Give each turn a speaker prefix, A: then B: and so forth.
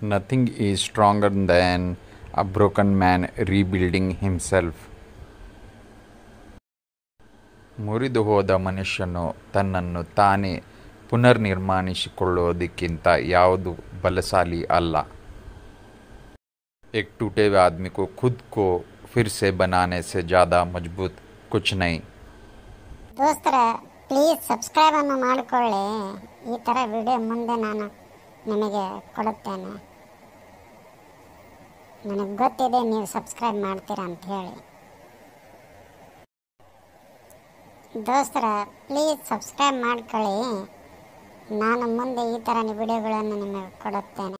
A: Nothing is stronger than a broken man rebuilding himself. ಮುರಿದು ಹೋದ ಮನುಷ್ಯನು ತನ್ನನ್ನು ತಾನೇ ಪುನರ್ನಿರ್ಮಾಣಿಸಿಕೊಳ್ಳೋದಕ್ಕಿಂತ ಯಾವುದು ಬಲಶಾಲಿ ಅಲ್ಲ एक टूटे हुए आदमी को खुद को फिर से बनाने से ज़्यादा मजबूत कुछ नहीं
B: ದೋಸ್ತರ ಪ್ಲೀಸ್ ಸಬ್ಸ್ಕ್ರೈಬ್ ಅನ್ನು ಮಾಡಿಕೊಳ್ಳಿ ಈ ಥರ ವಿಡಿಯೋ ಮುಂದೆ ನಾನು ನಿಮಗೆ ಕೊಡುತ್ತೇನೆ ನನಗೆ ಗೊತ್ತಿದೆ ನೀವು ಸಬ್ಸ್ಕ್ರೈಬ್ ಮಾಡ್ತೀರಾ ಅಂತ ಹೇಳಿ ದೋಸ್ತರ ಪ್ಲೀಸ್ ಸಬ್ಸ್ಕ್ರೈಬ್ ಮಾಡ್ಕೊಳ್ಳಿ ನಾನು ಮುಂದೆ ಈ ಥರ ವಿಡಿಯೋಗಳನ್ನು ನಿಮಗೆ ಕೊಡುತ್ತೇನೆ